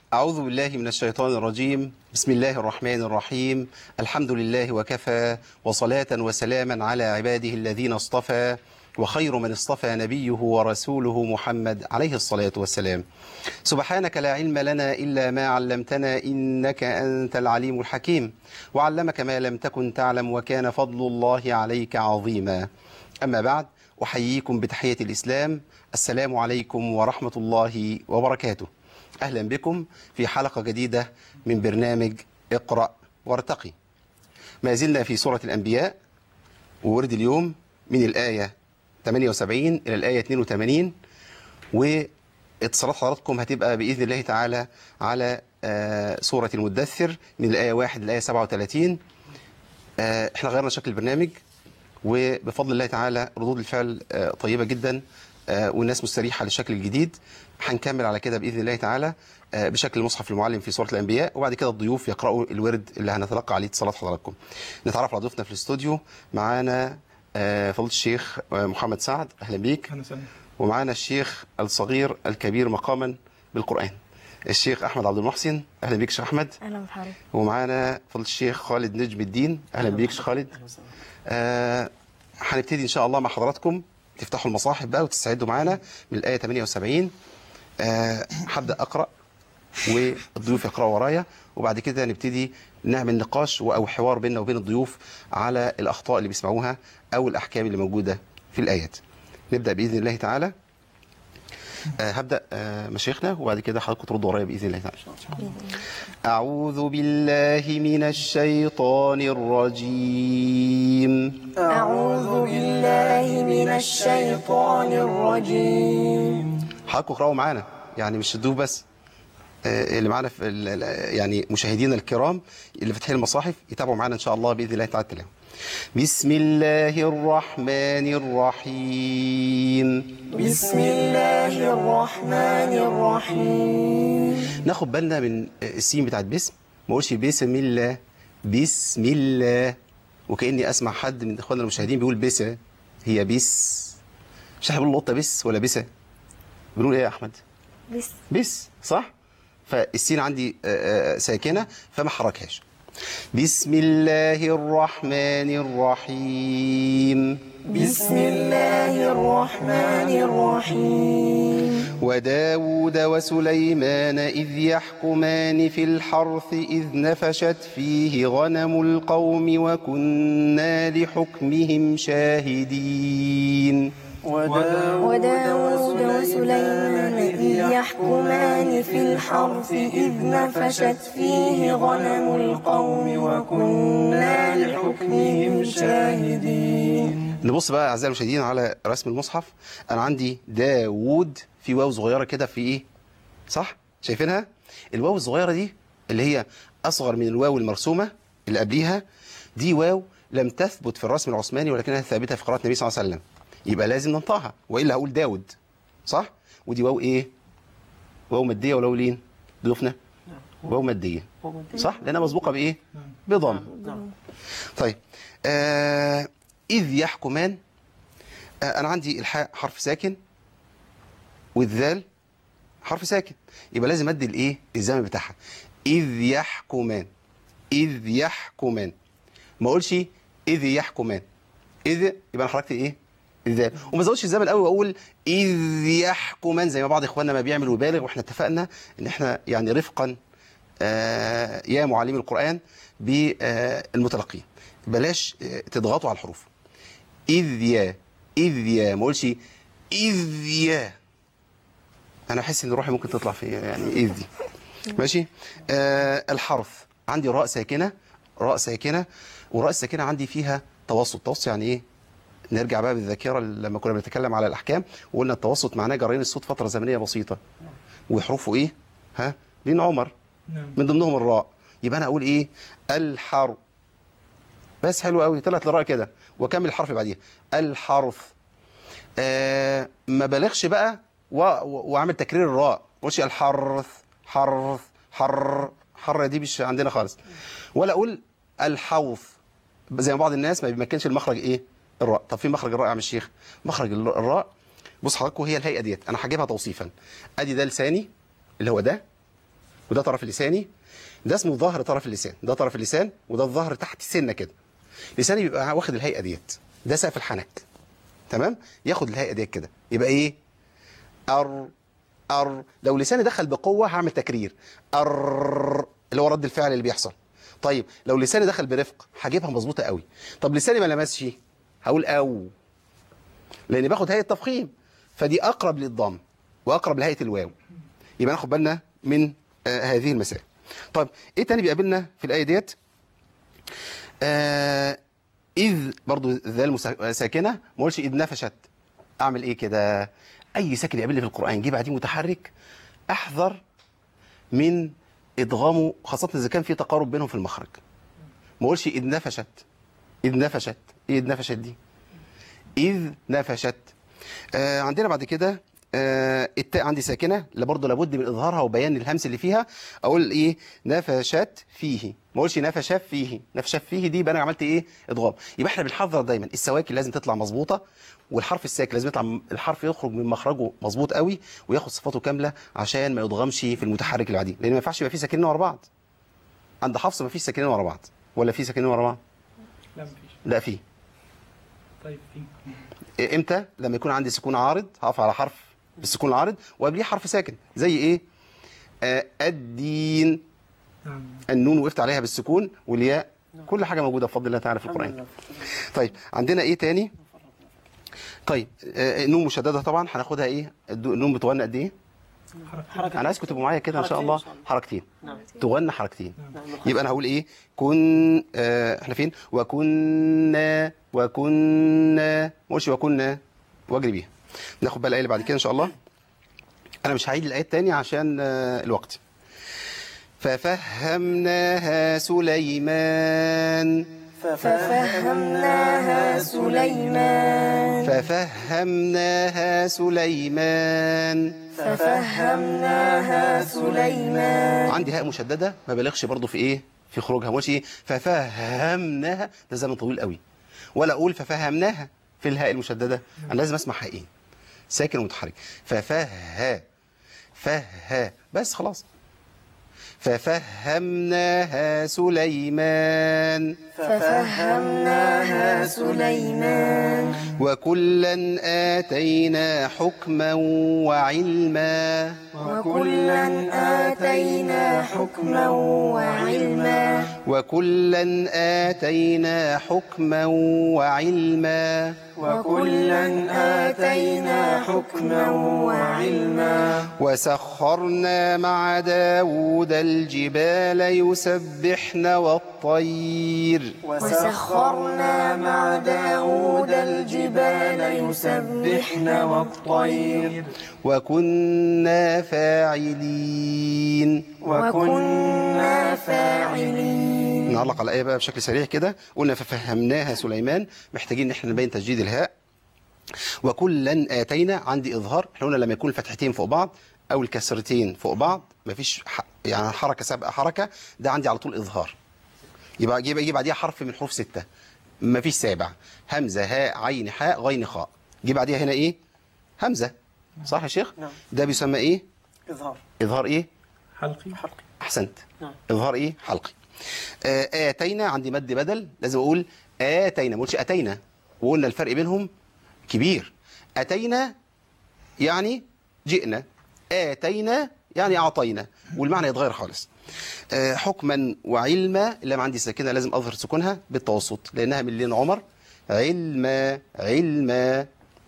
أعوذ بالله من الشيطان الرجيم بسم الله الرحمن الرحيم الحمد لله وكفى وصلاة وسلاما على عباده الذين اصطفى وخير من اصطفى نبيه ورسوله محمد عليه الصلاة والسلام سبحانك لا علم لنا إلا ما علمتنا إنك أنت العليم الحكيم وعلمك ما لم تكن تعلم وكان فضل الله عليك عظيما أما بعد أحييكم بتحية الإسلام السلام عليكم ورحمة الله وبركاته أهلا بكم في حلقة جديدة من برنامج اقرأ وارتقي ما زلنا في سورة الأنبياء وورد اليوم من الآية 78 إلى الآية 82 واتصالات حضراتكم هتبقى بإذن الله تعالى على آه، سورة المدثر من الآية 1 للآية 37 آه، احنا غيرنا شكل البرنامج وبفضل الله تعالى ردود الفعل آه، طيبة جدا آه، والناس مستريحة للشكل الجديد هنكمل على كده بإذن الله تعالى آه، بشكل المصحف المعلم في سورة الأنبياء وبعد كده الضيوف يقرأوا الورد اللي هنتلقى عليه اتصالات حضراتكم نتعرف على ضيوفنا في الاستوديو معانا آه، فضيلة الشيخ آه، محمد سعد أهلا بيك أهلا وسهلا ومعانا الشيخ الصغير الكبير مقاما بالقرآن الشيخ أحمد عبد المحسن أهلا بيك شيخ أحمد اهلا بحضرتك ومعانا فضيلة الشيخ خالد نجم الدين أهلا بيك شيخ خالد آه، هنبتدي ان شاء الله مع حضراتكم تفتحوا المصاحف بقى وتستعدوا معانا من الايه 78 آه، هبدا اقرا والضيوف يقراوا ورايا وبعد كده نبتدي نعمل نقاش او حوار بيننا وبين الضيوف على الاخطاء اللي بيسمعوها او الاحكام اللي موجوده في الايات نبدا باذن الله تعالى آه، هبدا آه، مشايخنا وبعد كده حضراتكم تردوا ورايا باذن الله تعالى اعوذ بالله من الشيطان الرجيم اعوذ بالله من الشيطان الرجيم حضراتكم اقراوا معانا يعني مش الضيوف بس آه، اللي معانا في ال- ال- يعني مشاهدينا الكرام اللي فاتحين المصاحف يتابعوا معانا ان شاء الله باذن الله تعالى التلاوه. بسم الله الرحمن الرحيم بسم الله الرحمن الرحيم ناخد بالنا من السين بتاعت بسم ما اقولش بسم الله بسم الله وكاني اسمع حد من اخواننا المشاهدين بيقول بس هي بس مش احنا بنقول القطه بس ولا بس بنقول ايه يا احمد بس بس صح فالسين عندي آه، آه، ساكنه فما حركهاش بسم الله الرحمن الرحيم بسم الله الرحمن الرحيم وداود وسليمان إذ يحكمان في الحرث إذ نفشت فيه غنم القوم وكنا لحكمهم شاهدين وداود وسليمان إذ يحكمان في الحرث إذ نفشت فيه غنم القوم وكنا لحكمهم شاهدين نبص بقى أعزائي المشاهدين على رسم المصحف أنا عندي داوود في واو صغيرة كده في إيه صح شايفينها الواو الصغيرة دي اللي هي أصغر من الواو المرسومة اللي قبليها دي واو لم تثبت في الرسم العثماني ولكنها ثابتة في قراءة النبي صلى الله عليه وسلم يبقى لازم ننطقها وإلا هقول داود صح ودي واو إيه واو مادية ولا واو لين ضيوفنا واو مادية صح لأنها مسبوقة بإيه بضم طيب آه إذ يحكمان آه أنا عندي الحاء حرف ساكن والذال حرف ساكن يبقى لازم أدي الإيه الزمن بتاعها إذ يحكمان إذ يحكمان ما أقولش إذ يحكمان إذ يبقى أنا حركت إيه الذال وما زودش الزمن قوي واقول اذ يحكمان زي ما بعض اخواننا ما بيعمل ويبالغ واحنا اتفقنا ان احنا يعني رفقا آه، يا معلمي القرآن بالمتلقين بلاش آه، تضغطوا على الحروف إذ يا إذ يا ما اقولش إذ يا أنا أحس إن روحي ممكن تطلع في يعني إذ دي ماشي آه الحرف عندي راء ساكنة راء ساكنة والراء الساكنة عندي فيها توسط توسط يعني إيه نرجع بقى بالذاكرة لما كنا بنتكلم على الأحكام وقلنا التوسط معناه جريان الصوت فترة زمنية بسيطة وحروفه إيه ها لين عمر نعم من ضمنهم الراء يبقى انا اقول ايه الحرف بس حلو قوي طلعت الراء كده واكمل الحرف بعديها الحرف آه ما بلغش بقى و- و- واعمل تكرير الراء مش الحرث حرث حر حر دي مش عندنا خالص ولا اقول الحوث زي ما بعض الناس ما بيمكنش المخرج ايه الراء طب في مخرج الراء يا عم الشيخ مخرج الر- الراء بص حضراتكم هي الهيئه ديت انا هجيبها توصيفا ادي ده لساني اللي هو ده وده طرف اللساني ده اسمه ظهر طرف اللسان ده طرف اللسان وده الظهر تحت السنه كده لساني بيبقى واخد الهيئه ديت ده سقف الحنك تمام ياخد الهيئه ديت كده يبقى ايه ار ار لو لساني دخل بقوه هعمل تكرير ار اللي هو رد الفعل اللي بيحصل طيب لو لساني دخل برفق هجيبها مظبوطه قوي طب لساني ما لمسش هقول او لاني باخد هيئه تفخيم فدي اقرب للضم واقرب لهيئه الواو يبقى ناخد بالنا من آه هذه المسائل طيب ايه تاني بيقابلنا في الايه ديت آه اذ برضو ذا المسا- ساكنه ما اقولش اذ نفشت اعمل ايه كده اي ساكن يقابلني في القران جه بعديه متحرك احذر من ادغامه خاصه اذا كان في تقارب بينهم في المخرج ما اقولش اذ نفشت اذ نفشت ايه اذ نفشت دي اذ نفشت آه عندنا بعد كده آه التاء عندي ساكنه لا برضه لابد من اظهارها وبيان الهمس اللي فيها اقول ايه نفشت فيه ما اقولش نفشت فيه نفشت فيه دي يبقى انا عملت ايه ادغام يبقى احنا بنحذر دايما السواكن لازم تطلع مظبوطه والحرف الساكن لازم يطلع الحرف يخرج من مخرجه مظبوط قوي وياخد صفاته كامله عشان ما يضغمش في المتحرك اللي بعديه لان ما ينفعش يبقى في ساكنين ورا بعض عند حفص ما فيش ساكنين ورا بعض ولا في ساكنين ورا بعض لا مفيش لا في طيب في إيه امتى لما يكون عندي سكون عارض هقف على حرف بالسكون العارض وقبليه حرف ساكن زي ايه آه الدين نعم النون وقفت عليها بالسكون والياء كل حاجه موجوده بفضل الله تعالى في القران طيب عندنا ايه تاني طيب آه نون مشدده طبعا هناخدها ايه الدو- النون بتغنى قد ايه حركة انا عايزكم تبقوا معايا كده ان شاء الله حركتين نعم. تغنى حركتين نعم. يبقى انا هقول ايه كن آه احنا فين وكنا وكنا ما اقولش وكنا واجري بيها ناخد بقى الايه اللي بعد كده ان شاء الله انا مش هعيد الايه الثانيه عشان آه الوقت ففهمناها سليمان ففهمناها سليمان ففهمناها سليمان ففهمناها سليمان عندي هاء مشدده ما بلغش برضو في ايه في خروجها مش ايه ففهمناها ده زمن طويل قوي ولا اقول ففهمناها في الهاء المشدده انا لازم اسمع هاءين ساكن ومتحرك ففه فه بس خلاص ففهمناها سليمان ففهمناها سليمان وكلا آتينا حكما وعلما وكلا آتينا حكما وعلما وكلا آتينا حكما وعلما وكلا آتينا حكما وعلما وسخرنا مع داود الجبال يسبحن والطير وسخرنا مع داود الجبال يسبحن والطير وكنا فاعلين وكنا فاعلين نعلق على الآية بقى بشكل سريع كده قلنا ففهمناها سليمان محتاجين ان احنا نبين تجديد الهاء وكلا آتينا عندي إظهار احنا قلنا لما يكون الفتحتين فوق بعض أو الكسرتين فوق بعض مفيش ح... يعني حركة سابقة حركة ده عندي على طول إظهار يبقى يجي يجي بعديها حرف من حروف ستة مفيش سابع همزة هاء عين حاء غين خاء جه بعديها هنا إيه همزة صح يا شيخ نعم. ده بيسمى إيه إظهار إظهار إيه حلقي حلقي أحسنت نعم إظهار إيه حلقي آه، آتينا عندي مد بدل لازم أقول آتينا ما أقولش أتينا وقلنا الفرق بينهم كبير أتينا يعني جئنا آتينا يعني أعطينا والمعنى يتغير خالص آه، حكما وعلما اللي عندي ساكنة لازم أظهر سكونها بالتوسط لأنها من لين عمر علما علما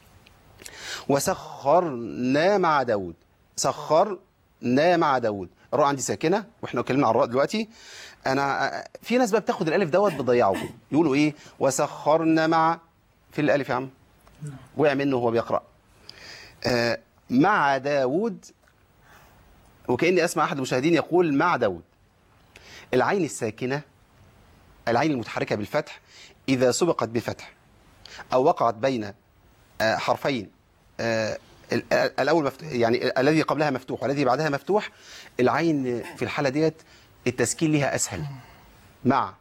وسخرنا مع داود سخرنا مع داود الراء عندي ساكنه واحنا اتكلمنا عن الراء دلوقتي انا في ناس بقى بتاخد الالف دوت بتضيعه يقولوا ايه وسخرنا مع في الالف يا عم وقع منه وهو بيقرا آه مع داود وكاني اسمع احد المشاهدين يقول مع داود العين الساكنه العين المتحركه بالفتح اذا سبقت بفتح او وقعت بين آه، حرفين آه، ال- ال- الاول مفتوح يعني الذي قبلها مفتوح والذي بعدها مفتوح العين في الحاله ديت التسكين ليها اسهل مع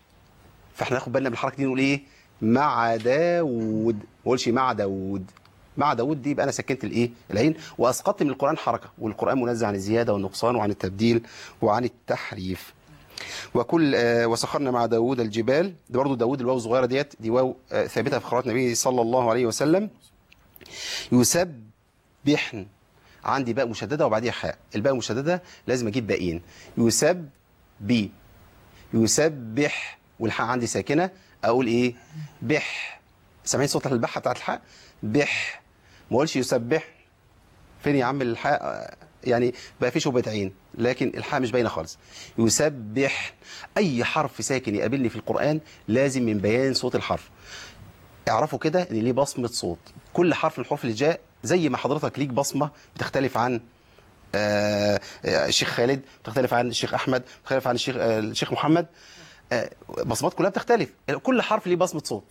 فاحنا ناخد بالنا بالحركه دي نقول ايه مع داود ما اقولش مع داود مع داود دي يبقى انا سكنت الايه العين واسقطت من القران حركه والقران منزه عن الزياده والنقصان وعن التبديل وعن التحريف وكل آه، وسخرنا مع داود الجبال ده برضه داود الواو الصغيره ديت دي واو آه، ثابته في قراءات النبي صلى الله عليه وسلم يسبحن عندي باء مشدده وبعديها حاء الباء المشدده لازم اجيب باقين يسب بي يسبح والحاء عندي ساكنه اقول ايه بح سامعين صوت البحه بتاعت الحاء بح ما اقولش يسبح فين يا عم الحاء آه، يعني بقى في شبهه عين لكن الحاء مش باينه خالص يسبح اي حرف ساكن يقابلني في القران لازم من بيان صوت الحرف اعرفوا كده ان ليه بصمه صوت كل حرف من الحروف اللي جاء زي ما حضرتك ليك بصمه بتختلف عن آه، آه، الشيخ خالد بتختلف عن الشيخ احمد بتختلف عن الشيخ آه، الشيخ محمد آه، بصمات كلها بتختلف كل حرف ليه بصمه صوت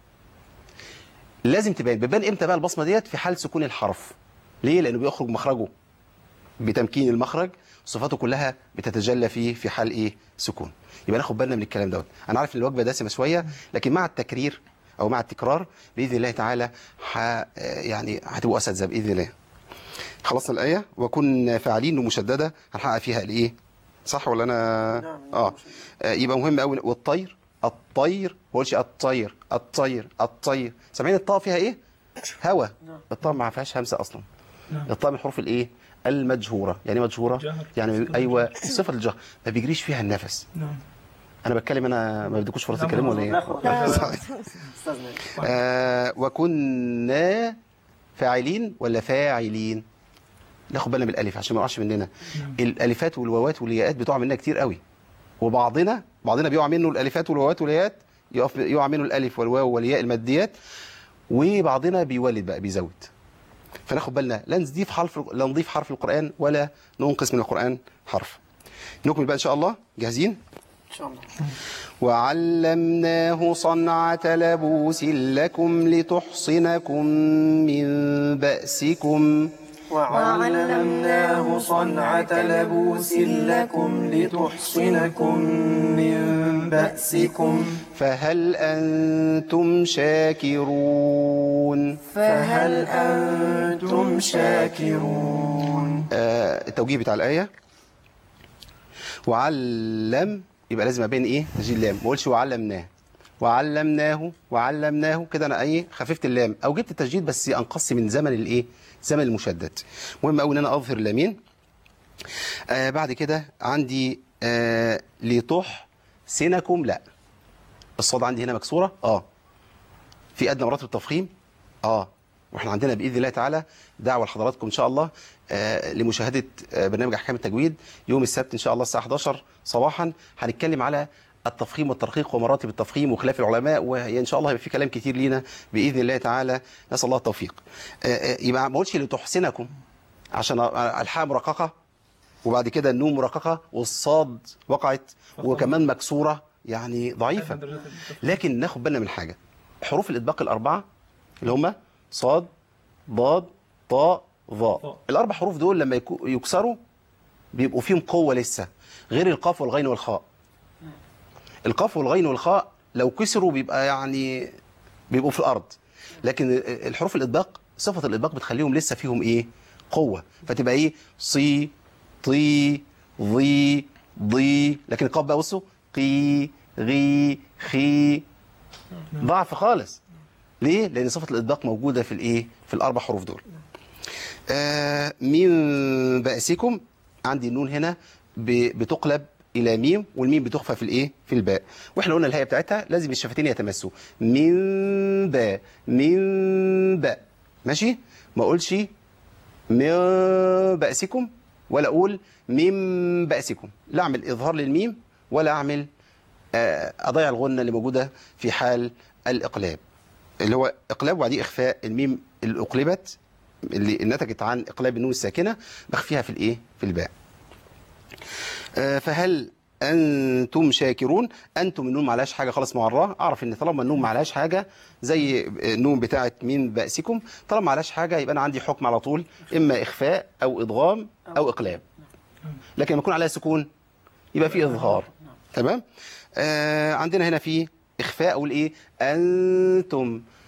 لازم تبان بيبان امتى بقى البصمه ديت في حال سكون الحرف ليه لانه بيخرج مخرجه بتمكين المخرج صفاته كلها بتتجلى فيه في حال ايه سكون يبقى ناخد بالنا من الكلام دوت انا عارف ان الوجبه دسمه شويه لكن مع التكرير او مع التكرار باذن الله تعالى ح... يعني هتبقوا اساتذه باذن الله خلصنا الايه وكن فاعلين ومشدده هنحقق فيها الايه صح ولا انا نعم، اه آه، يبقى مهم قوي والطير الطير ما قولش الطير الطير الطير سامعين الطاء فيها ايه هوا نعم. الطاء ما فيهاش همسه اصلا نعم الطاء من حروف الايه المجهوره يعني إيه مجهوره جهر. يعني صفة ايوه الجهر. صفه الجهر ما بيجريش فيها النفس نعم انا بتكلم انا ما بدكوش فرصه لا، تتكلموا ولا ايه ناخد لا. استاذنا آه وكنا فاعلين ولا فاعلين ناخد بالنا من الالف عشان ما يقعش مننا نعم. الالفات والواوات والياءات بتقع مننا كتير قوي وبعضنا بعضنا بيقع منه الالفات والواوات والياءات يقف يقع منه الالف والواو والياء الماديات وبعضنا بيولد بقى بيزود فناخد بالنا لا نضيف حرف لا نضيف حرف القران ولا ننقص من القران حرف نكمل بقى ان شاء الله جاهزين ان شاء الله وعلمناه صنعة لبوس لكم لتحصنكم من بأسكم وعلمناه صنعة لبوس لكم لتحصنكم من بأسكم فهل أنتم شاكرون فهل أنتم شاكرون آه التوجيه بتاع الآية وعلم يبقى لازم أبين إيه تسجيل اللام ما أقولش وعلمناه وعلمناه وعلمناه كده أنا إيه خففت اللام أو جبت التسجيل بس أنقص من زمن الإيه زمن المشدد مهم أوي إن أنا أظهر اللامين آه بعد كده عندي آه لتحسنكم لا الصاد عندي هنا مكسورة اه في أدنى مراتب التفخيم اه واحنا عندنا باذن الله تعالى دعوه لحضراتكم ان شاء الله آه لمشاهده آه برنامج احكام التجويد يوم السبت ان شاء الله الساعه 11 صباحا هنتكلم على التفخيم والترقيق ومراتب التفخيم وخلاف العلماء وان شاء الله هيبقى في كلام كتير لينا باذن الله تعالى نسال الله التوفيق آه آه يبقى ما اقولش لتحسنكم عشان الحاء مرققه وبعد كده النون مرققه والصاد وقعت وكمان مكسوره يعني ضعيفه لكن ناخد بالنا من حاجه حروف الاطباق الاربعه اللي هم صاد ضاد طاء ظاء طاء. الاربع حروف دول لما يكو- يكسروا بيبقوا فيهم قوه لسه غير القاف والغين والخاء القاف والغين والخاء لو كسروا بيبقى يعني بيبقوا في الارض لكن الحروف الاطباق صفه الاطباق بتخليهم لسه فيهم ايه قوه فتبقى ايه صي طي ضي ضي لكن القاف بقى بصوا قي غي خي ضعف خالص ليه؟ لأن صفة الإطباق موجودة في الإيه؟ في الأربع حروف دول. آه من بأسكم عندي النون هنا ب- بتقلب إلى ميم والميم بتخفى في الإيه؟ في الباء. وإحنا قلنا الهيئة بتاعتها لازم الشفتين يتمسوا. من باء من باء ماشي؟ ما أقولش من بأسكم ولا أقول من بأسكم. لا أعمل إظهار للميم ولا أعمل آه، أضيع الغنة اللي موجودة في حال الإقلاب. اللي هو اقلاب وبعديه اخفاء الميم اللي اقلبت اللي نتجت عن اقلاب النون الساكنه بخفيها في الايه في الباء آه، فهل انتم شاكرون انتم النون ما عليهاش حاجه خالص مع الراء اعرف ان طالما النون ما عليهاش حاجه زي النون بتاعه من باسكم طالما ما عليهاش حاجه يبقى انا عندي حكم على طول اما اخفاء او ادغام او اقلاب لكن لما يكون عليها سكون يبقى في اظهار تمام آه عندنا هنا في اخفاء اقول ايه انتم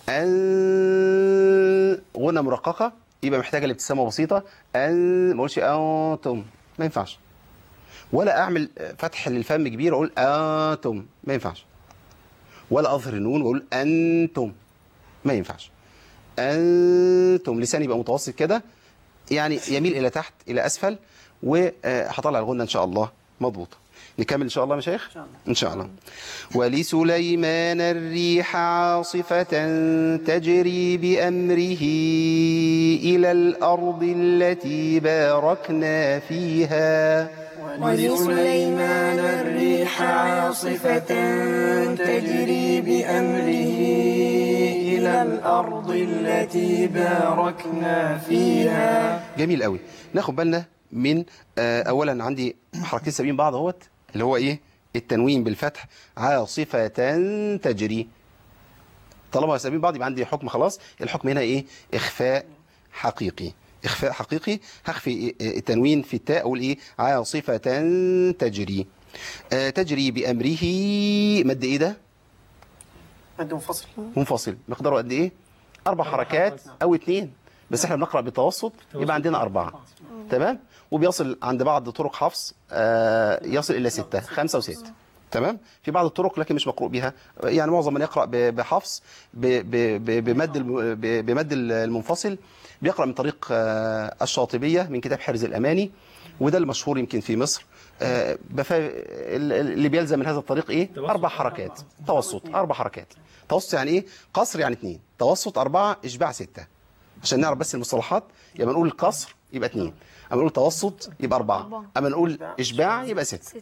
أن غنة مرققة يبقى محتاجة لابتسامة بسيطة أن ما اقولش أنتم ما ينفعش ولا أعمل فتح للفم كبير وأقول أنتم ما ينفعش ولا أظهر النون وأقول أنتم ما ينفعش أنتم لساني يبقى متوسط كده يعني يميل إلى تحت إلى أسفل وهطلع الغنة إن شاء الله مضبوطة نكمل إن شاء الله يا مشايخ شاء الله. إن شاء الله ولسليمان الريح عاصفة تجري بأمره إلى الأرض التي باركنا فيها ولسليمان الريح عاصفة تجري بأمره إلى الأرض التي باركنا فيها جميل قوي ناخد بالنا من آه، اولا عندي حركتين سابقين بعض اهوت اللي هو ايه التنوين بالفتح عاصفة تجري طالما سابقين بعض يبقى عندي حكم خلاص الحكم هنا ايه اخفاء حقيقي اخفاء حقيقي هخفي إيه- التنوين في التاء اقول ايه عاصفة تجري آه، تجري بامره مد ايه ده مد منفصل منفصل مقداره قد ايه اربع حركات او اتنين بس احنا بنقرا بالتوسط يبقى عندنا اربعه تمام وبيصل عند بعض طرق حفص آه، يصل الى سته خمسه وسته تمام في بعض الطرق لكن مش مقروء بها يعني معظم من يقرا ب- بحفص ب- ب- ب- بمد الم- ب- بمد المنفصل بيقرا من طريق آه، الشاطبيه من كتاب حرز الاماني وده المشهور يمكن في مصر آه، بفا... ال- ال- اللي بيلزم من هذا الطريق ايه توسط اربع حركات توسط اربع حركات توسط يعني ايه قصر يعني اثنين توسط اربعه اشباع سته عشان نعرف بس المصطلحات يبقى نقول القصر يبقى اثنين اما نقول توسط يبقى اربعه اما نقول اشباع يبقى سته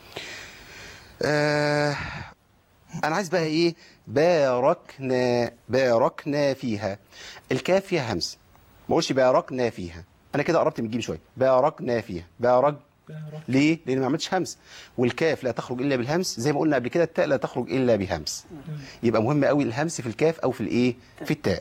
آه انا عايز بقى ايه باركنا باركنا فيها الكاف فيها همس ما اقولش باركنا فيها انا كده قربت من الجيم شويه باركنا فيها بارك بارك ليه لان ما عملتش همس والكاف لا تخرج الا بالهمس زي ما قلنا قبل كده التاء لا تخرج الا بهمس يبقى مهم قوي الهمس في الكاف او في الايه في التاء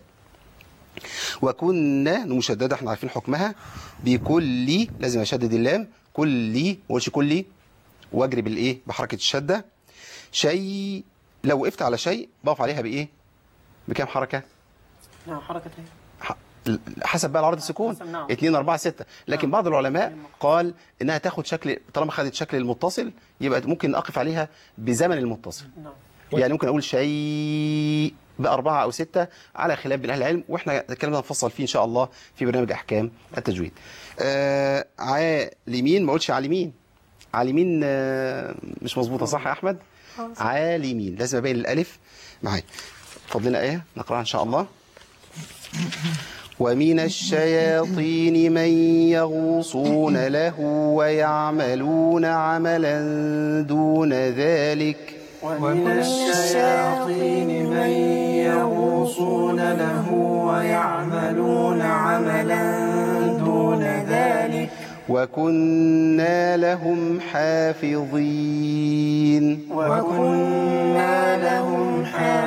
وكنا مشدده احنا عارفين حكمها بكل لازم اشدد اللام كل ما اقولش كلي واجري بالايه بحركه الشده شيء لو وقفت على شيء بقف عليها بايه بكام حركه نعم حركة هي ح- حسب بقى العرض السكون حسب، نعم. 2 4 6 لكن نعم. بعض العلماء قال انها تاخد شكل طالما خدت شكل المتصل يبقى ممكن اقف عليها بزمن المتصل نعم يعني ممكن اقول شيء بأربعة أو ستة على خلاف بين أهل العلم وإحنا الكلام ده هنفصل فيه إن شاء الله في برنامج أحكام التجويد. آه عالمين ما أقولش عالمين. عالمين آه مش مظبوطة صح يا أحمد؟ عالمين لازم أبين الألف معايا. فضلنا آية نقرأها إن شاء الله. ومن الشياطين من يغوصون له ويعملون عملا دون ذلك ومن الشياطين من يغوصون له ويعملون عملا دون ذلك وكنا لهم حافظين وكنا لهم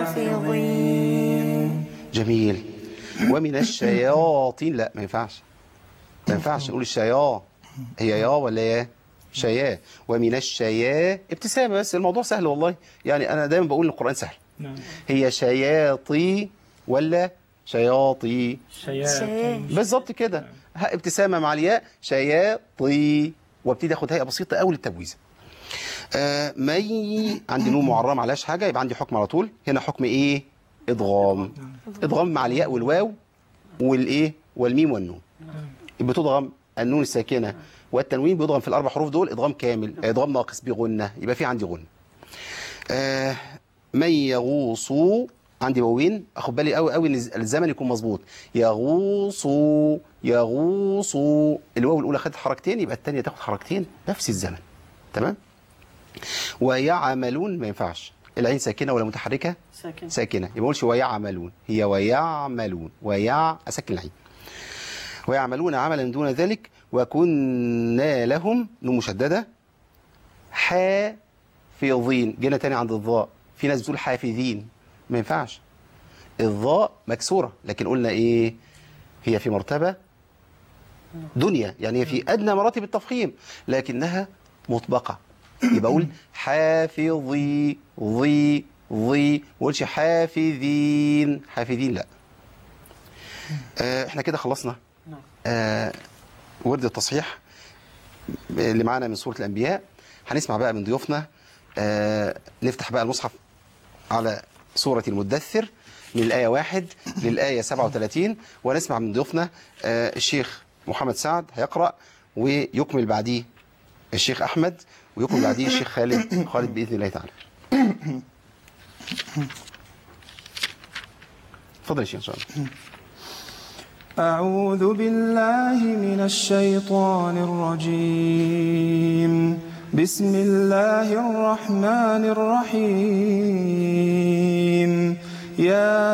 حافظين جميل ومن الشياطين لا ما ينفعش ما ينفعش نقول الشيا هي يا ولا يا شيا ومن الشيا ابتسامة بس الموضوع سهل والله يعني أنا دايما بقول إن القرآن سهل نعم هي شياطي ولا شياطي شياطين بالظبط كده ها ابتسامه مع الياء شياطي وابتدي اخد هيئه بسيطه قوي للتبويزه آه مي عندي نون معرم ما عليهاش حاجه يبقى عندي حكم على طول هنا حكم ايه ادغام ادغام مع الياء والواو والايه والميم والنون يبقى تضغم النون الساكنه والتنوين بيضغم في الاربع حروف دول ادغام كامل ادغام ناقص بغنه يبقى في عندي غنه آه من يغوصوا عندي واوين اخد بالي قوي قوي ان الزمن يكون مظبوط يغوصوا يغوصوا الواو الاولى خدت حركتين يبقى الثانيه تاخد حركتين نفس الزمن تمام ويعملون ما ينفعش العين ساكنه ولا متحركه ساكن ساكنه يبقى ما اقولش ويعملون هي ويعملون ويع اسكن العين ويعملون عملا دون ذلك وكنا لهم نون مشدده حافظين جينا تاني عند الضاء في ناس بتقول حافظين ما ينفعش الضاء مكسوره لكن قلنا ايه هي في مرتبه دنيا يعني هي في ادنى مراتب التفخيم لكنها مطبقه يبقى اقول حافظي ضي ضي ما اقولش حافظين حافظين لا آه احنا كده خلصنا آه ورد التصحيح اللي معانا من سورة الأنبياء هنسمع بقى من ضيوفنا آه نفتح بقى المصحف على سورة المدثر من الآية واحد للآية 37 ونسمع من ضيوفنا آه الشيخ محمد سعد هيقرأ ويكمل بعديه الشيخ أحمد ويكمل بعديه الشيخ خالد خالد بإذن الله تعالى اتفضل يا شيخ إن شاء الله أعوذ بالله من الشيطان الرجيم بسم الله الرحمن الرحيم يا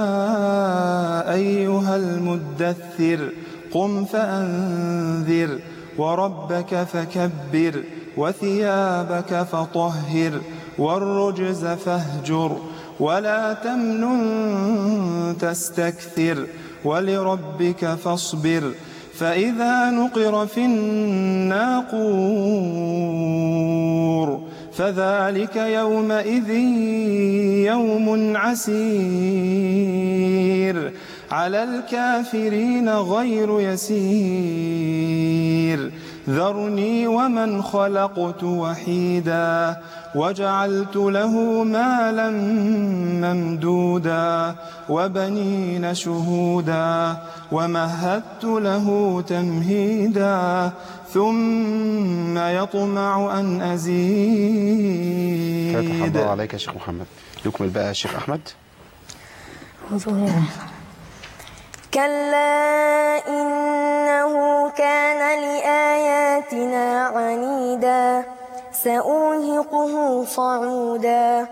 أيها المدثر قم فأنذر وربك فكبر وثيابك فطهر والرجز فاهجر ولا تمنن تستكثر ولربك فاصبر فإذا نقر في الناقور فذلك يومئذ يوم عسير على الكافرين غير يسير ذرني ومن خلقت وحيدا وجعلت له مالا ممدودا وبنين شهودا ومهدت له تمهيدا ثم يطمع أن فتح أزيد الله عليك يا شيخ محمد يكمل بقى الشيخ أحمد كلا إنه كان لآياتنا عنيدا سأرهقه صعودا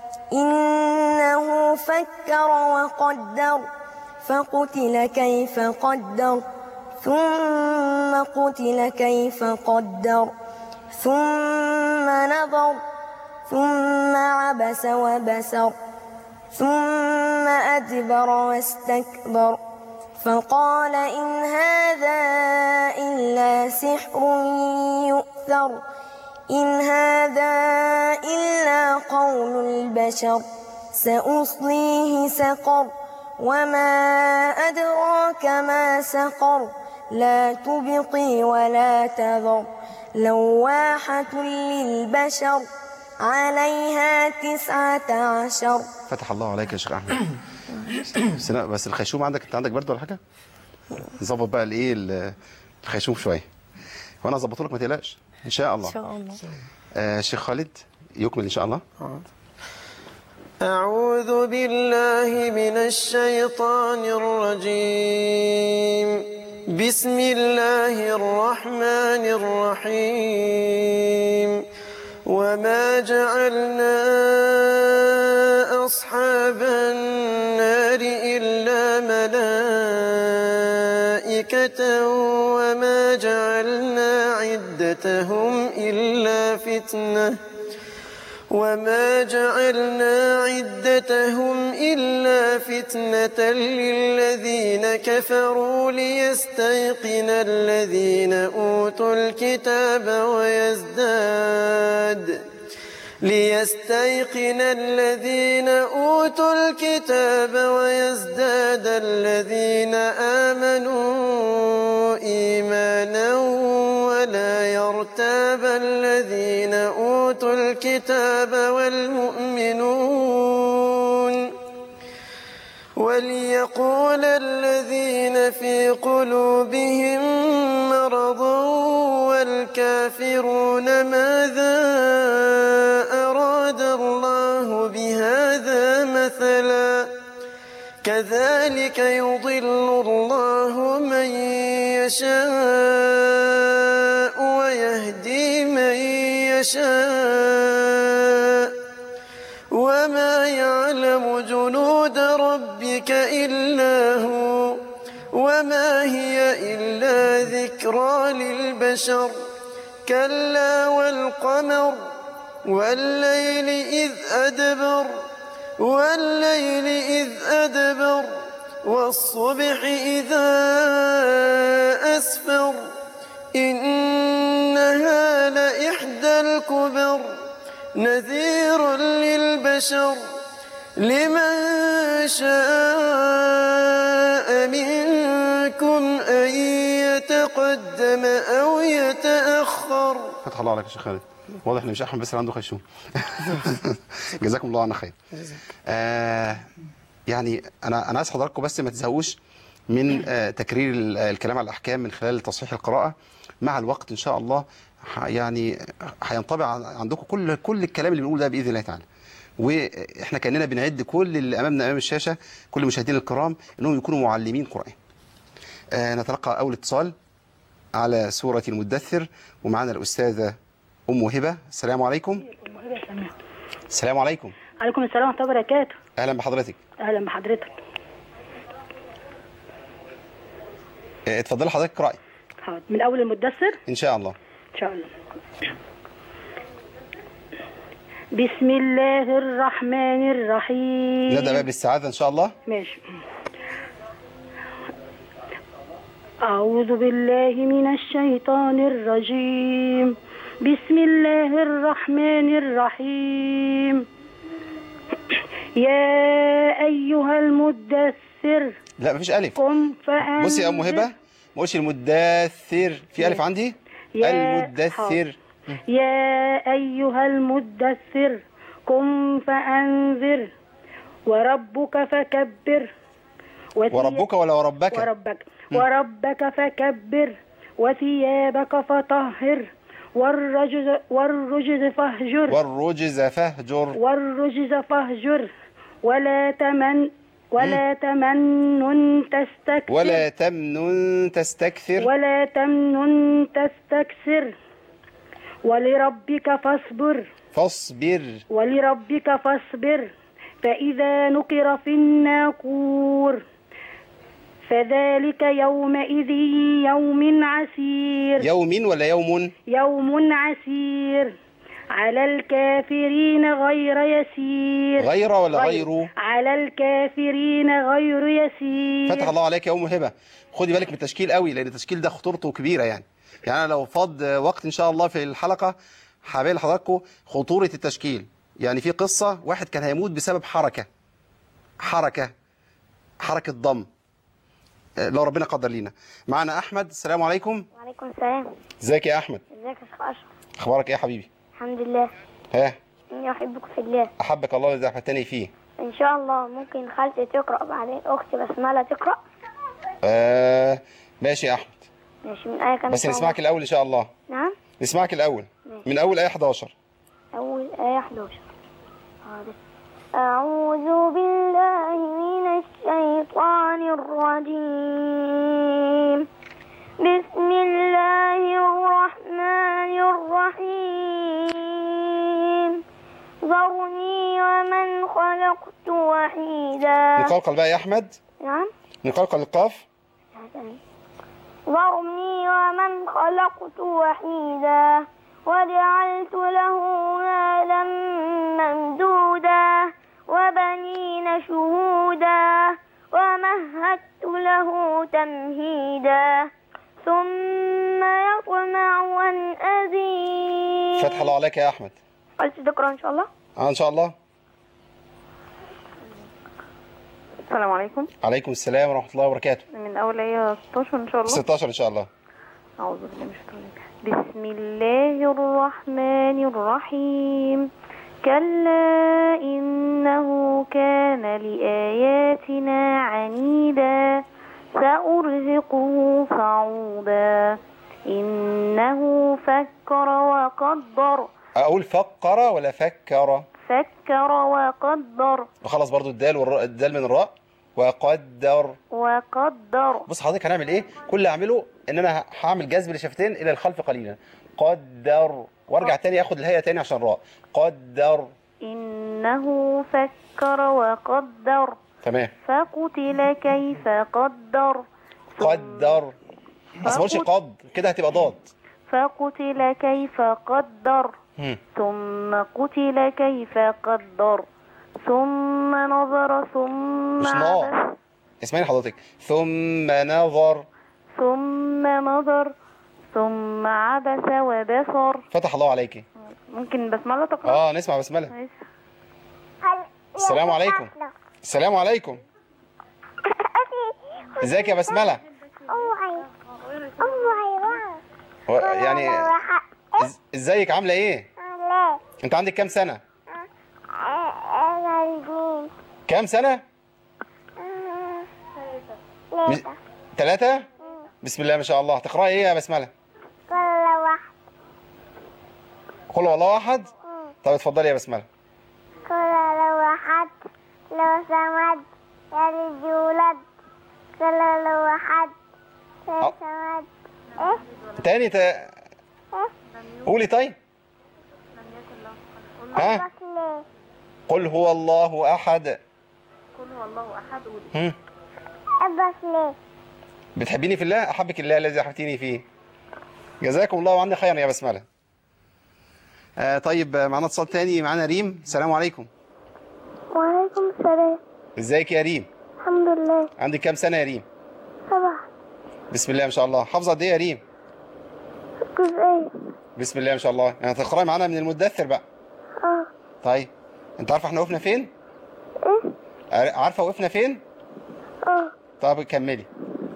إنه فكر وقدر فقتل كيف قدر ثم قتل كيف قدر ثم نظر ثم عبس وبسر ثم أدبر واستكبر فقال إن هذا إلا سحر يؤثر إن هذا إلا قول البشر سأصليه سقر وما أدراك ما سقر لا تبقي ولا تذر لواحة للبشر عليها تسعة عشر فتح الله عليك يا شيخ أحمد بس لا بس الخيشوم عندك أنت عندك برد ولا حاجة؟ نظبط بقى الإيه ال- الخيشوم شوية وأنا هظبطه لك ما تقلقش إن شاء الله إن شاء الله آه الشيخ خالد يكمل إن شاء الله أعوذ بالله من الشيطان الرجيم بسم الله الرحمن الرحيم وما جعلنا أصحاب النار إلا ملائكة وما جعلنا عدتهم إلا فتنةً وما جعلنا عدتهم إلا فتنة للذين كفروا ليستيقن الذين أوتوا الكتاب ويزداد ليستيقن الذين أوتوا الكتاب ويزداد الذين آمنوا إيمانا ولا يرتاب الذين أوتوا الكتاب والمؤمنون وليقول الذين في قلوبهم مرض والكافرون ماذا أراد الله بهذا مثلا كذلك يضل الله من يشاء ويهدي من يشاء وما يعلم جنود ربك إلا هو وما هي إلا ذكرى للبشر كلا والقمر والليل إذ أدبر والليل إذ أدبر والصبح إذا أسفر إنها لإحدى الكبر نذير للبشر لمن شاء منكم أن يتقدم أو يتأخر فتح الله عليك يا شيخ خالد واضح ان مش احمد بس اللي عنده خشوم جزاكم الله عنا خير آه يعني انا انا عايز حضراتكم بس ما تزهقوش من آه تكرير ال- الكلام على الاحكام من خلال تصحيح القراءه مع الوقت ان شاء الله ح- يعني هينطبع عن- عندكم كل كل الكلام اللي بنقوله ده باذن الله تعالى واحنا كاننا بنعد كل اللي امامنا امام الشاشه كل المشاهدين الكرام انهم يكونوا معلمين قران آه نتلقى اول اتصال على سورة المدثر ومعنا الأستاذة أم هبة السلام عليكم السلام عليكم عليكم السلام ورحمة الله وبركاته أهلا بحضرتك أهلا بحضرتك آه، اتفضلي حضرتك اقرأي حاضر من أول المدثر إن شاء الله إن شاء الله بسم الله الرحمن الرحيم نبدأ بقى بالسعادة إن شاء الله ماشي أعوذ بالله من الشيطان الرجيم بسم الله الرحمن الرحيم يا أيها المدثر لا مفيش ألف قم فأنذر بصي يا أم هبة ما قولش المدثر في ألف عندي يا- المدثر حاضر. يا أيها المدثر قم فأنذر وربك فكبر وثي- وربك ولا وربك وربك وربك فكبر وثيابك فطهر والرجز والرجز فاهجر والرجز فاهجر والرجز فاهجر ولا تمن ولا تمنن تستكثر ولا تمنن تستكثر ولا تمنن تستكثر ولربك فاصبر فاصبر ولربك فاصبر فإذا نقر في الناقور فذلك يومئذ يوم عسير يوم ولا يوم يوم عسير على الكافرين غير يسير غير ولا غير على الكافرين غير يسير فتح الله عليك يا ام هبه خدي بالك من التشكيل قوي لان التشكيل ده خطورته كبيره يعني يعني انا لو فاض وقت ان شاء الله في الحلقه هبين لحضراتكم خطوره التشكيل يعني في قصه واحد كان هيموت بسبب حركه حركه حركه ضم آه، لو ربنا قدر لينا معنا احمد السلام عليكم وعليكم السلام ازيك يا احمد ازيك يا شيخ اشرف اخبارك ايه يا حبيبي الحمد لله ها اني احبك في الله احبك الله الذي احببتني فيه ان شاء الله ممكن خالتي تقرا بعدين اختي بسمله تقرا آه ماشي يا احمد ماشي من ايه كان بس نسمعك الاول ان شاء الله نعم نسمعك الاول من اول ايه 11 اول ايه 11 حاضر أعوذ بالله من الشيطان الرجيم بسم الله الرحمن الرحيم ذرني ومن خلقت وحيدا نقلقل بقى يا احمد نعم نقلقل القاف ذرني ومن خلقت وحيدا وجعلت له مالا ممدودا وبنين شهودا ومهدت له تمهيدا ثم يطمع أن أزيد فتح الله عليك يا احمد قلت تقرأ إن شاء الله آه ان شاء الله السلام عليكم عليكم السلام ورحمه الله وبركاته من أول آية 16 إن شاء الله 16 ان شاء الله أعوذ بالله من الشيطان الرجيم. بسم الله الرحمن الرحيم كلا إنه كان لآياتنا عنيدا سأرهقه صعودا إنه فكر وقدر اقول فكر ولا فكر فكر وقدر وخلص برضو الدال والراء الدال من الراء وقدر وقدر بص حضرتك هنعمل ايه كل اللي اعمله ان انا هعمل جذب لشفتين الى الخلف قليلا قدر وارجع تاني اخد الهيئه تاني عشان راء قدر إنه فكر وقدر تمام فقتل كيف قدر ثم- قدر بس ما اقولش قد كده هتبقى ضاد فقتل كيف قدر هم. ثم قتل كيف قدر ثم نظر ثم مش عبس نار. اسمعي حضرتك ثم نظر ثم نظر ثم عبس وبصر فتح الله عليك ممكن بسملة تقرأ اه نسمع بسمله ماشي. السلام عليكم السلام عليكم ازيك يا بسملة و- يعني إز- ازيك عاملة ايه انت عندك كام سنة كام سنة مش- ثلاثة بسم الله ما شاء الله تقرأي ايه يا بسملة قل هو الله احد طب اتفضلي يا بسملة كل لو حد لو سمد يلد يولد كل لو حد لو أه. سمد ايه تاني ت... قولي طيب ها بس ليه قل هو الله احد قل هو الله احد هم. بس ليه بتحبيني في الله احبك الله الذي احبتيني فيه جزاكم الله عني خيرا يا بسمله آه طيب آه، معانا اتصال تاني معانا ريم السلام عليكم وعليكم السلام ازيك يا ريم الحمد لله عندك كام سنه يا ريم سبعة بسم الله ما شاء الله حافظه قد ايه يا ريم جزئية بسم الله ما شاء الله يعني تقراي معانا من المدثر بقى اه طيب انت عارفه احنا وقفنا فين ايه عار- عارفه وقفنا فين اه طب كملي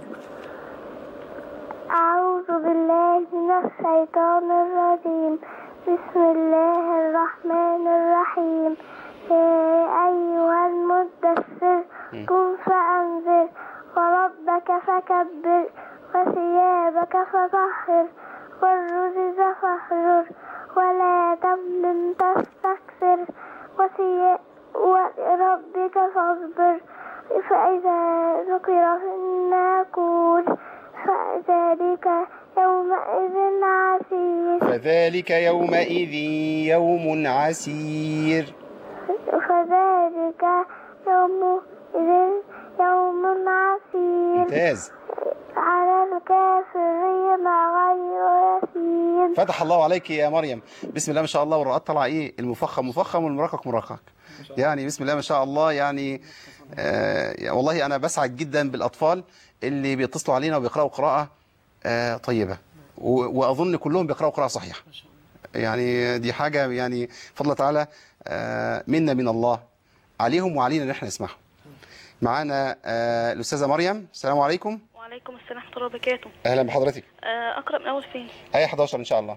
أعوذ بالله من الشيطان الرجيم بسم الله الرحمن الرحيم يا أيها المدثر قم فأنذر وربك فكبر وثيابك فطهر والرجز فاهجر ولا تمنن تستكثر وثيا- ولربك فاصبر فإذا ذكر في الناقور فذلك يومئذ عسير فذلك يومئذ يوم عسير فذلك يومئذ يوم عسير ممتاز على الكافرين غير يسير فتح الله عليك يا مريم بسم الله ما شاء الله والرقات طالعه ايه المفخم مفخم والمرقق مرقق يعني بسم الله ما شاء الله يعني آه والله انا بسعد جدا بالاطفال اللي بيتصلوا علينا وبيقراوا قراءه آه طيبه و- واظن كلهم بيقراوا قراءه صحيحه يعني دي حاجه يعني فضل تعالى آه منا من الله عليهم وعلينا ان احنا نسمعهم معانا آه الاستاذه مريم السلام عليكم وعليكم السلام ورحمه الله وبركاته اهلا بحضرتك آه، اقرا من اول فين ايه 11 ان شاء الله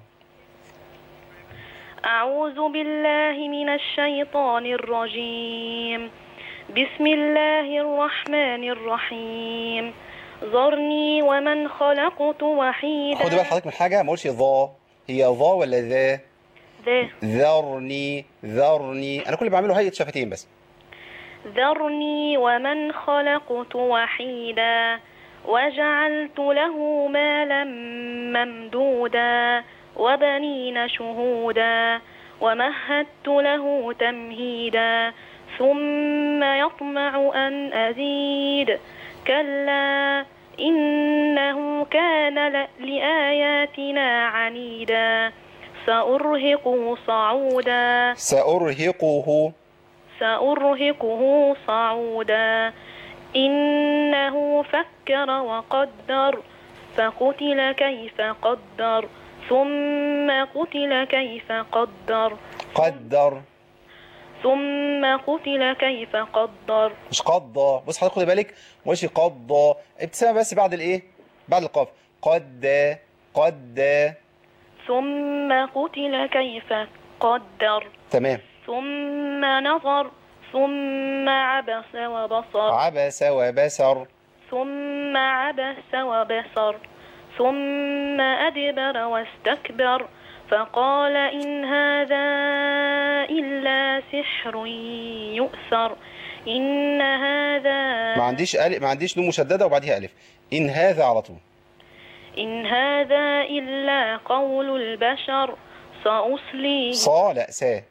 أعوذ بالله من الشيطان الرجيم بسم الله الرحمن الرحيم ذرني ومن خلقت وحيدا خدي بال حضرتك من حاجه ما اقولش ظا هي ظا ولا ذا ذا ذرني ذرني انا كل اللي بعمله هيئه شفتين بس ذرني ومن خلقت وحيدا وجعلت له مالا ممدودا وبنين شهودا ومهدت له تمهيدا ثم يطمع أن أزيد كلا إنه كان ل- لآياتنا عنيدا سأرهقه صعودا سارهقه سأرهقه صعودا إنه فكر وقدر فقتل كيف قدر ثم قتل كيف قدر قدر ثم قتل كيف قدر مش قضى بص حضرتك خدي بالك ما اقولش قضى ابتسامه بس بعد الايه بعد القاف قد قد ثم قتل كيف قدر تمام ثم نظر ثم عبس وبصر عبس وبسر ثم عبس وبصر ثم أدبر واستكبر فقال إن هذا إلا سحر يؤثر إن هذا ما عنديش ألف ما عنديش نون مشدده وبعديها الف ان هذا على طول إن هذا إلا قول البشر سأصليه صا لا سا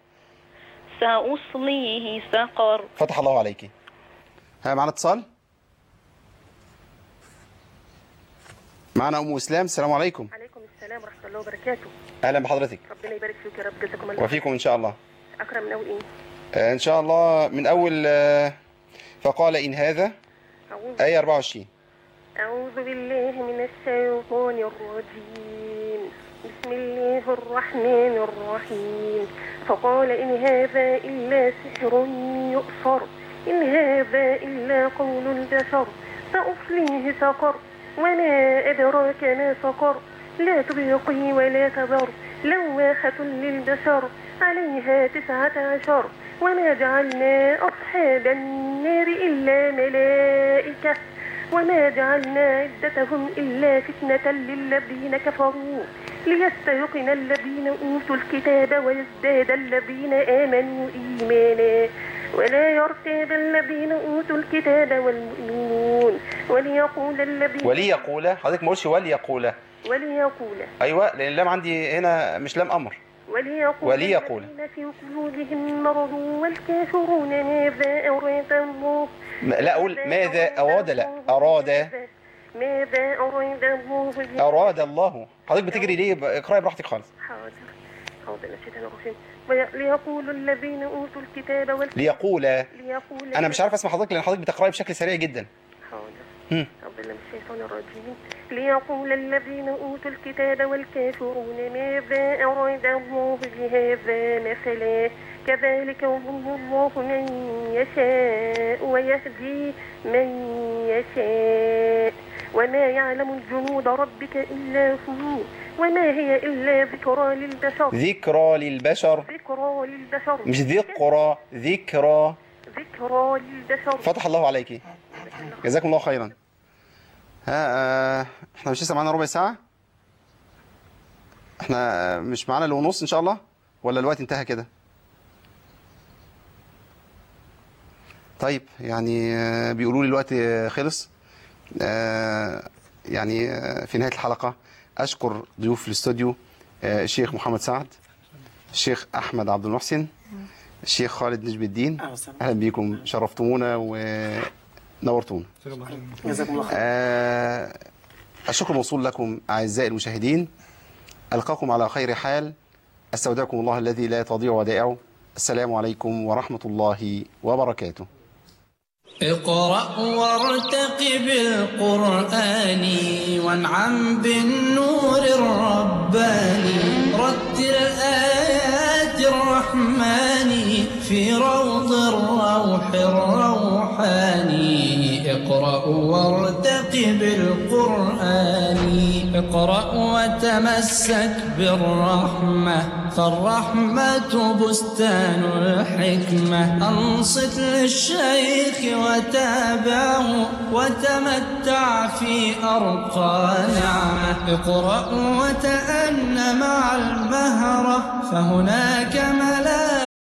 سأصليه سقر فتح الله عليكي ها معانا اتصال معانا ام اسلام السلام عليكم عليكم السلام ورحمة الله وبركاته اهلا بحضرتك ربنا يبارك فيك يا رب جزاكم الله وفيكم ان شاء الله أقرأ من أول إيه آه، ان شاء الله من اول آه، فقال ان هذا أعوذ, ايه 24 أعوذ بالله من الشيطان الرجيم بسم الله الرحمن الرحيم فقال إن هذا إلا سحر يؤثر إن هذا إلا قول البشر سأصليه سقر وما أدراك ما سقر لا تبقي ولا تذر لواحة للبشر عليها تسعة عشر وما جعلنا أصحاب النار إلا ملائكة وما جعلنا عدتهم إلا فتنة للذين كفروا ليستيقن الذين أوتوا الكتاب ويزداد الذين آمنوا إيمانا ولا يرتاب الذين أوتوا الكتاب والمؤمنون وليقول الذين وليقول حضرتك ما قلتش وليقول وليقول ايوه لان اللام عندي هنا مش لام امر وليقول وليقول. الذين في قلوبهم مرض والكافرون ماذا أراد الله م- لا اقول ماذا اراد لا اراد ماذا أراد الله به؟ اراد الله حضرتك بتجري ليه ب- اقراي براحتك خالص حاضر حاضر الشيطان الرجيم وي- ليقول الذين أوتوا الكتاب وال... ليقول ليقول انا مش عارف اسمع حضرتك لان حضرتك بتقراي بشكل سريع جدا حاضر هم. أعوذ بالله من الشيطان الرجيم ليقول الذين أوتوا الكتاب والكافرون ماذا أراد الله بهذا مثلا كذلك يضل الله من يشاء ويهدي من يشاء وما يعلم جنود ربك إلا هو وما هي إلا ذكرى للبشر ذكرى للبشر ذكرى للبشر مش ذكرى ذكرى ذكرى للبشر فتح الله عليك جزاكم الله خيرا ها آه احنا مش لسه معانا ربع ساعة احنا آه، مش معانا الا ونص ان شاء الله ولا الوقت انتهى كده طيب يعني آه، بيقولوا لي الوقت آه، خلص آه، يعني آه، في نهاية الحلقة أشكر ضيوف الاستوديو آه، الشيخ محمد سعد الشيخ أحمد عبد المحسن الشيخ خالد نجم الدين أهلا بيكم شرفتمونا ونورتونا جزاكم الله خير آه، الشكر موصول لكم أعزائي المشاهدين ألقاكم على خير حال أستودعكم الله الذي لا تضيع ودائعه السلام عليكم ورحمة الله وبركاته اقرأ وارتقب القرآن وانعم بالنور الرباني رتل آيات الرحمن في روض الروح الروحاني اقرأ وارتقب القرآن اقرأ وتمسك بالرحمة فالرحمة بستان الحكمة أنصت للشيخ وتابعه وتمتع في أرقى نعمة اقرأ وتأن مع المهرة فهناك ملاك